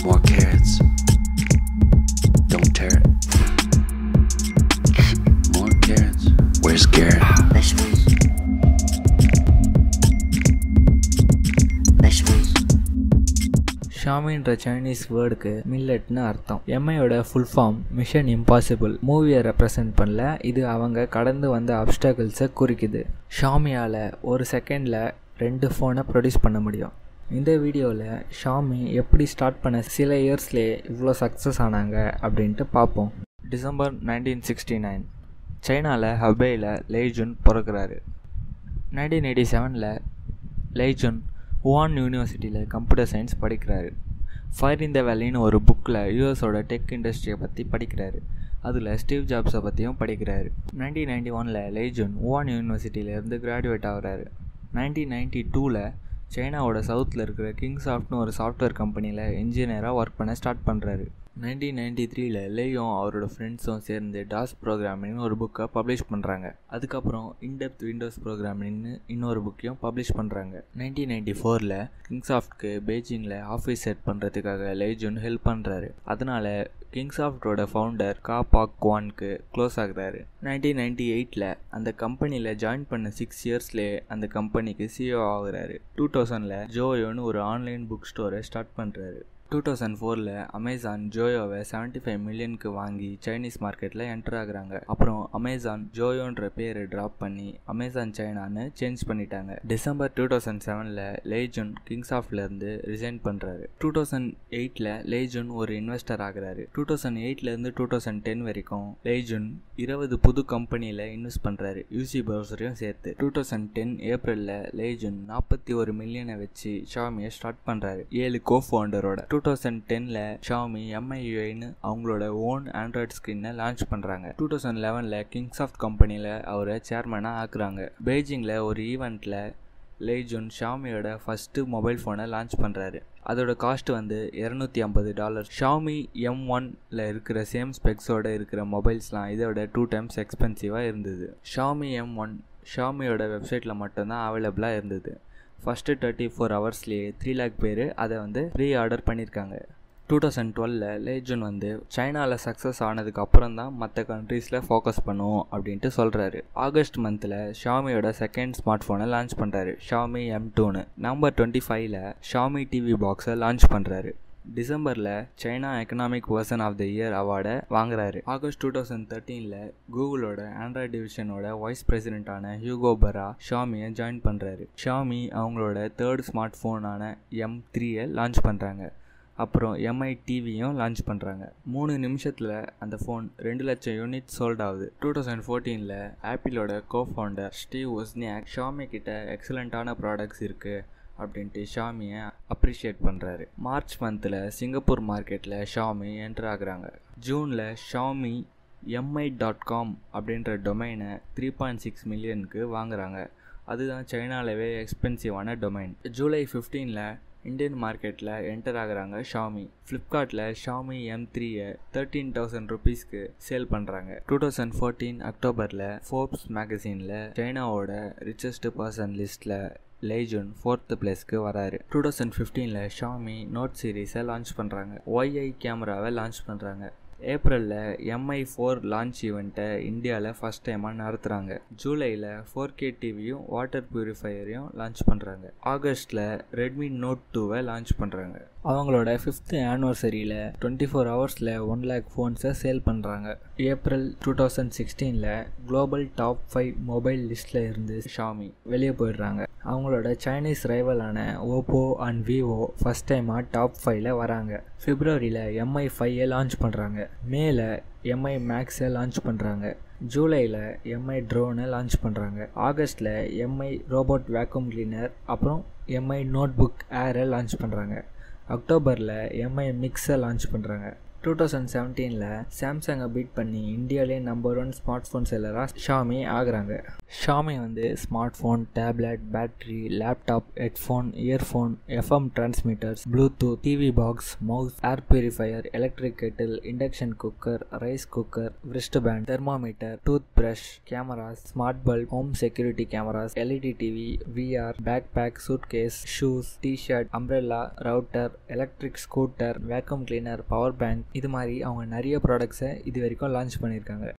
More carrots. Don't tear it. More carrots. Where's Garrett? vegetables, vegetables, ஷாமின்ற Chinese வேர்டுக்கு மில்லட்னு அர்த்தம் எம்ஐயோட ஃபுல் ஃபார்ம் மிஷன் இம்பாசிபிள் மூவியை ரெப்ரசன்ட் பண்ணல இது அவங்க கடந்து வந்த அப்டாக்கிள்ஸை குறிக்குது ஷாமியால் ஒரு செகண்டில் ரெண்டு ஃபோனை ப்ரொடியூஸ் பண்ண முடியும் இந்த வீடியோவில் ஷாமி எப்படி ஸ்டார்ட் பண்ண சில இயர்ஸ்லேயே இவ்வளோ சக்ஸஸ் ஆனாங்க அப்படின்ட்டு பார்ப்போம் டிசம்பர் நைன்டீன் சிக்ஸ்டி நைன் சைனாவில் ஹபேயில் லேஜுன் பிறக்கிறாரு நைன்டீன் எயிட்டி செவனில் லேஜுன் ஹுவான் யூனிவர்சிட்டியில் கம்ப்யூட்டர் சயின்ஸ் படிக்கிறாரு ஃபயர் இந்த வேலின்னு ஒரு புக்கில் யூஎஸோட டெக் இண்டஸ்ட்ரியை பற்றி படிக்கிறாரு அதில் ஸ்டீவ் ஜாப்ஸை பற்றியும் படிக்கிறாரு நைன்டீன் நைன்டி ஒனில் லேஜுன் ஹுவான் யூனிவர்சிட்டியிலேருந்து கிராஜுவேட் ஆகுறாரு நைன்டீன் நைன்டி டூவில் சைனாவோட சவுத்தில் இருக்கிற கிங் சாஃப்ட்னு ஒரு சாஃப்ட்வேர் கம்பெனியில் இன்ஜினியராக ஒர்க் பண்ண ஸ்டார்ட் பண்ணுறாரு நைன்டீன் நைன்டி த்ரீல லேயும் அவரோட ஃப்ரெண்ட்ஸும் சேர்ந்து டாஸ் ப்ரோக்ராமிங்னு ஒரு புக்கை பப்ளிஷ் பண்ணுறாங்க அதுக்கப்புறம் இன்டெப்த் விண்டோஸ் ப்ரோக்ராமிங்னு இன்னொரு புக்கையும் பப்ளிஷ் பண்ணுறாங்க நைன்டீன் நைன்டி ஃபோரில் கிங்சாஃப்ட்க்கு பெய்ஜிங்கில் ஆஃபீஸ் செட் பண்ணுறதுக்காக லேஜுன் ஹெல்ப் பண்ணுறாரு அதனால் கிங்சாஃப்டோட ஃபவுண்டர் கா பாக் குவான்க்கு க்ளோஸ் ஆகுறாரு நைன்டீன் நைன்டி எயிட்டில் அந்த கம்பெனியில் ஜாயின் பண்ண சிக்ஸ் இயர்ஸ்லேயே அந்த கம்பெனிக்கு சிஓ ஆகுறாரு டூ தௌசண்டில் ஜோயோன்னு ஒரு ஆன்லைன் புக் ஸ்டோரை ஸ்டார்ட் பண்ணுறாரு டூ தௌசண்ட் ஃபோரில் அமேசான் ஜோயோவை செவன்ட்டி ஃபைவ் மில்லியனுக்கு வாங்கி சைனீஸ் மார்க்கெட்டில் என்டர் ஆகுறாங்க அப்புறம் அமேசான் ஜோயோன்ற பேரை ட்ராப் பண்ணி அமேசான் சைனான்னு சேஞ்ச் பண்ணிட்டாங்க டிசம்பர் டூ தௌசண்ட் செவனில் லேஜுன் கிங்ஸாஃப்ட்லேருந்து ரிசைன் பண்ணுறாரு டூ தௌசண்ட் எயிட்டில் லேஜுன் ஒரு இன்வெஸ்டர் ஆகுறாரு டூ தௌசண்ட் எயிட்லேருந்து டூ தௌசண்ட் டென் வரைக்கும் லேஜுன் இருபது புது கம்பெனியில் இன்வெஸ்ட் பண்ணுறாரு யூசி ப்ரௌசரையும் சேர்த்து டூ தௌசண்ட் டென் ஏப்ரலில் லேஜுன் நாற்பத்தி ஒரு மில்லியனை வச்சு ஷாமியை ஸ்டார்ட் பண்ணுறாரு ஏழு கோ ஃபவுண்டரோட டூ தௌசண்ட் டெனில் ஷாமி எம்ஐயூஐன்னு அவங்களோட ஓன் ஆண்ட்ராய்ட் ஸ்க்ரீனை லான்ச் பண்ணுறாங்க டூ தௌசண்ட் லெவனில் கிங்ஸாஃப்ட் கம்பெனியில் அவரை சேர்மனாக ஆக்குறாங்க பெய்ஜிங்கில் ஒரு ஈவெண்ட்டில் லேஜுன் ஷாமியோட ஃபஸ்ட்டு மொபைல் ஃபோனை லான்ச் பண்ணுறாரு அதோட காஸ்ட் வந்து இரநூத்தி ஐம்பது டாலர் ஷாமி எம் ஒன்ல இருக்கிற சேம் ஸ்பெக்ஸோட இருக்கிற மொபைல்ஸ்லாம் இதோட டூ டைம்ஸ் எக்ஸ்பென்சிவாக இருந்தது ஷாமி எம் ஒன் ஷாமியோட வெப்சைட்டில் மட்டும்தான் அவைலபிளாக இருந்தது ஃபஸ்ட்டு தேர்ட்டி ஃபோர் ஹவர்ஸ்லேயே த்ரீ லேக் பேர் அதை வந்து ப்ரீ ஆர்டர் பண்ணியிருக்காங்க டூ தௌசண்ட் டுவெலில் லேஜுன் வந்து சைனாவில் சக்ஸஸ் ஆனதுக்கு அப்புறம் தான் மற்ற கண்ட்ரீஸில் ஃபோக்கஸ் பண்ணுவோம் அப்படின்ட்டு சொல்கிறாரு ஆகஸ்ட் மந்தில் ஷாமியோட செகண்ட் ஸ்மார்ட் ஃபோனை லான்ச் பண்ணுறாரு ஷாமி எம் டூன்னு நவம்பர் டுவெண்ட்டி ஃபைவ்ல ஷாமி டிவி பாக்ஸை லான்ச் பண்ணுறாரு டிசம்பரில் China economic person of the year அவார்டை வாங்குறாரு ஆகஸ்ட் டூ தௌசண்ட் தேர்ட்டீனில் கூகுளோட ஆண்ட்ராய்ட் டிவிஷனோட வைஸ் பிரசிடென்ட்டான ஹியூகோ பரா ஷாமியை ஜாயின் பண்ணுறாரு ஷாமி அவங்களோட தேர்ட் ஸ்மார்ட் ஃபோனான எம் த்ரீயை லான்ச் பண்ணுறாங்க அப்புறம் எம்ஐ டிவியும் லான்ச் பண்ணுறாங்க மூணு நிமிஷத்தில் அந்த ஃபோன் ரெண்டு லட்சம் யூனிட் சோல்ட் ஆகுது டூ தௌசண்ட் ஃபோர்டீனில் ஆப்பிளோட co founder Steve Wozniak Xiaomi கிட்ட எக்ஸலண்ட்டான ப்ராடக்ட்ஸ் இருக்குது அப்படின்ட்டு ஷாமியை அப்ரிஷியேட் பண்ணுறாரு மார்ச் மந்தில் சிங்கப்பூர் மார்க்கெட்டில் ஷாமி என்டர் ஆகுறாங்க ஜூனில் ஷாமி எம்ஐ டாட் காம் அப்படின்ற டொமைனை த்ரீ பாயிண்ட் சிக்ஸ் மில்லியனுக்கு வாங்குறாங்க அதுதான் சைனாலவே எக்ஸ்பென்சிவான டொமைன் ஜூலை ஃபிஃப்டீனில் இந்தியன் மார்க்கெட்டில் என்டர் ஆகுறாங்க ஷாமி ஃப்ளிப்கார்ட்டில் ஷாமி எம் த்ரீயை தேர்ட்டீன் தௌசண்ட் ருபீஸ்க்கு சேல் பண்ணுறாங்க டூ தௌசண்ட் ஃபோர்டீன் அக்டோபரில் ஃபோர்ப்ஸ் மேகசீனில் சைனாவோட ரிச்சஸ்ட் பர்சன் லிஸ்ட்டில் லேஜுன் ஃபோர்த்து பிளேஸ்க்கு வராரு டூ தௌசண்ட் ஃபிஃப்டீனில் ஷாமி நோட் சீரீஸை லான்ச் பண்ணுறாங்க ஒய்ஐ கேமராவை லான்ச் பண்ணுறாங்க ஏப்ரலில் எம்ஐ ஃபோர் லான்ச் ஈவெண்ட்டை இந்தியாவில் ஃபஸ்ட் டைமாக நடத்துகிறாங்க ஜூலையில் ஃபோர் கே டிவியும் வாட்டர் ப்யூரிஃபையரையும் லான்ச் பண்ணுறாங்க ஆகஸ்ட்டில் ரெட்மி நோட் டூவை லான்ச் பண்ணுறாங்க அவங்களோட ஃபிஃப்த்து ஆனிவர்சரியில் டுவெண்ட்டி ஃபோர் ஹவர்ஸில் ஒன் லேக் ஃபோன்ஸை சேல் பண்ணுறாங்க ஏப்ரல் டூ தௌசண்ட் சிக்ஸ்டீனில் குளோபல் டாப் ஃபைவ் மொபைல் லிஸ்ட்டில் இருந்து ஷாமி வெளியே போயிடுறாங்க அவங்களோட சைனீஸ் ரைவலான ஓப்போ அண்ட் விவோ ஃபஸ்ட் டைமாக டாப் ஃபைவ்ல வராங்க பிப்ரவரியில் எம்ஐ ஃபைவை லான்ச் பண்ணுறாங்க மேல எம்ஐ மேக்ஸை லான்ச் பண்ணுறாங்க ஜூலையில் எம்ஐ ட்ரோனை லான்ச் பண்ணுறாங்க ஆகஸ்ட்டில் எம்ஐ ரோபோட் வேக்யூம் கிளீனர் அப்புறம் எம்ஐ நோட் புக் ஏரை லான்ச் பண்ணுறாங்க அக்டோபரில் எம்ஐ மிக்ஸை லான்ச் பண்ணுறாங்க டூ தௌசண்ட் செவன்டீனில் சாம்சங்கை பீட் பண்ணி இந்தியாவிலே நம்பர் ஒன் ஸ்மார்ட் ஃபோன் செல்லராக ஷாமி ஆகுறாங்க ஷாமி வந்து smart phone tablet battery laptop headphone earphone FM transmitters Bluetooth TV box mouse air purifier electric kettle induction cooker rice cooker wrist band thermometer tooth brush cameras smart bulb home security cameras LED TV VR backpack suitcase shoes T-shirt umbrella router electric scooter vacuum cleaner power bank இது மாதிரி அவங்க நிறைய ப்ராடக்ட்ஸை இது வரைக்கும் launch பண்ணியிருக்காங்க